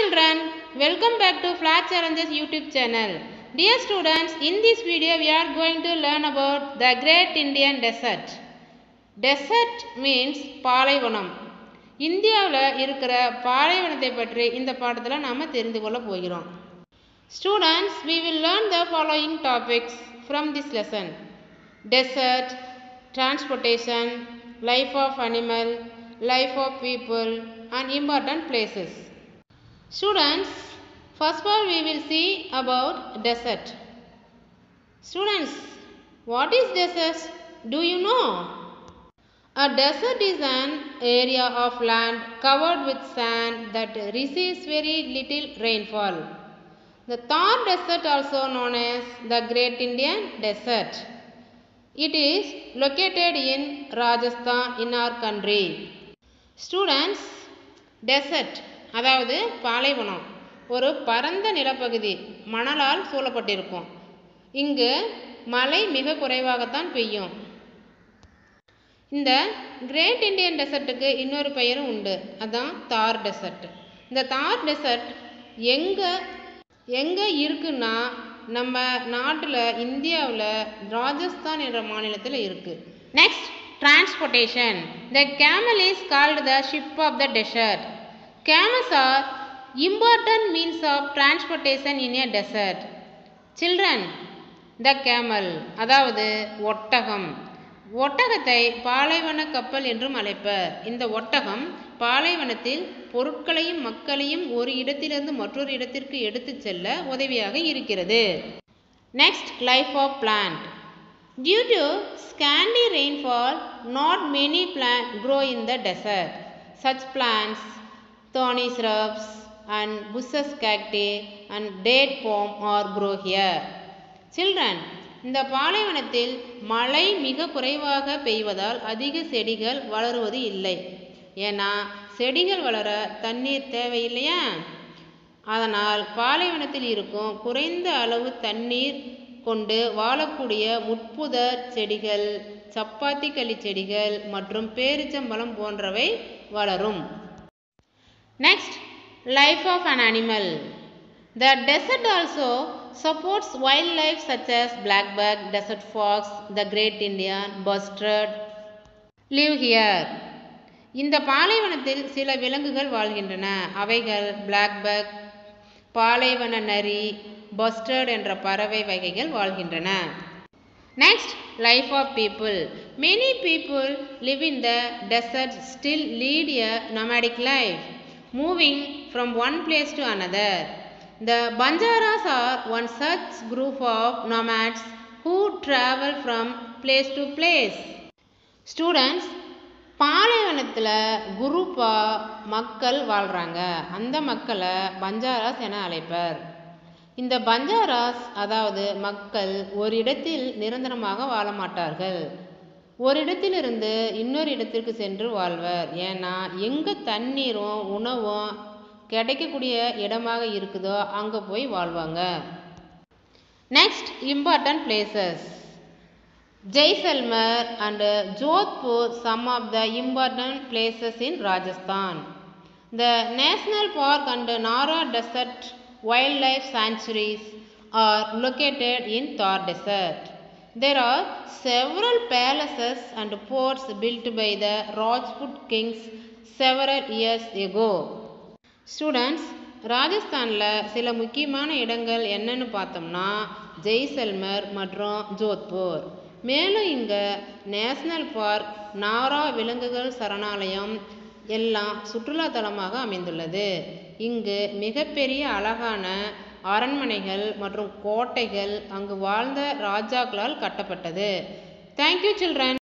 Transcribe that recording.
children, welcome back to Flat Challenges YouTube channel. Dear students, in this video we are going to learn about the Great Indian Desert. Desert means பாலைவனம் இந்தியாவில் இருக்கிற பாலைவனத்தை பற்றி இந்த பாடத்தில் நாம் தெரிந்து கொள்ள போகிறோம் Students, we will learn the following topics from this lesson. Desert, transportation, life of animal, life of people and important places. Students, first of all we will see about desert. Students, what is desert? Do you know? A desert is an area of land covered with sand that receives very little rainfall. The Thar Desert also known as the Great Indian Desert. It is located in Rajasthan in our country. Students, desert அதாவது பாலைவனம் ஒரு பரந்த நிலப்பகுதி மணலால் சூழப்பட்டிருக்கும் இங்கு மழை மிக குறைவாகத்தான் பெய்யும் இந்த கிரேட் இண்டியன் டெசர்ட்டுக்கு இன்னொரு பெயரும் உண்டு அதான் தார் டெசர்ட் இந்த தார் டெசர்ட் எங்கே எங்கே இருக்குன்னா நம்ம நாட்டில் இந்தியாவில் ராஜஸ்தான் என்ற மாநிலத்தில் இருக்குது next transportation the camel is called the ship of the desert camels are important means of transportation in a desert children the camel அதாவது ஒட்டகம் ஒட்டகத்தை பாலைவன கப்பல் என்றும் அழைப்பர் இந்த ஒட்டகம் பாலைவனத்தில் பொருட்களையும் மக்களையும் ஒரு இடத்திலிருந்து மற்றொரு இடத்திற்கு எடுத்துச் செல்ல உதவியாக இருக்கிறது next life of plant due to scanty rainfall not many plant grow in the desert such plants thorny shrubs and bushes cacti and date palm are grow here. Children, இந்த பாலைவனத்தில் மழை மிக குறைவாக பெய்வதால் அதிக செடிகள் வளருவது இல்லை ஏன்னா செடிகள் வளர தண்ணீர் தேவையில்லையா அதனால் பாலைவனத்தில் இருக்கும் குறைந்த அளவு தண்ணீர் கொண்டு வாழக்கூடிய முட்புதர் செடிகள் சப்பாத்தி களி செடிகள் மற்றும் பேரிச்சம்பழம் போன்றவை வளரும் Next, life of an animal. The desert also supports wildlife such as blackbuck, desert fox, the great Indian, bustard live here. இந்த பாலைவனத்தில் சில விலங்குகள் வாழ்கின்றன அவைகள் பிளாக்பக் பாலைவன நரி பஸ்டர்ட் என்ற பறவை வகைகள் வாழ்கின்றன next life of people many people live in the desert still lead a nomadic life moving from one place to another. The Banjaras are one such group of nomads who travel from place to place. Students, பாலைவனத்தில் குரூப்பாக மக்கள் வாழ்கிறாங்க அந்த மக்களை பஞ்சாராஸ் என அழைப்பர் இந்த பஞ்சாராஸ் அதாவது மக்கள் ஒரு இடத்தில் நிரந்தரமாக வாழ மாட்டார்கள் ஒரு இடத்திலிருந்து இன்னொரு இடத்திற்கு சென்று வாழ்வர் ஏன்னா எங்கே தண்ணீரும் உணவும் கிடைக்கக்கூடிய இடமாக இருக்குதோ அங்கே போய் வாழ்வாங்க next important places Jaisalmer and Jodhpur some of the important places in Rajasthan the national park and Nara desert wildlife sanctuaries are located in Thar desert There are several palaces and forts built by the Rajput kings several years ago. Students ராஜஸ்தானில் சில முக்கியமான இடங்கள் என்னன்னு பார்த்தோம்னா ஜெய்சல்மர் மற்றும் ஜோத்பூர் மேலும் இங்கே national park நாரா விலங்குகள் சரணாலயம் எல்லாம் சுற்றுலாத்தலமாக அமைந்துள்ளது இங்கு மிகப்பெரிய அழகான அரண்மனைகள் மற்றும் கோட்டைகள் அங்கு வாழ்ந்த ராஜாக்களால் கட்டப்பட்டது தேங்க்யூ சில்ட்ரன்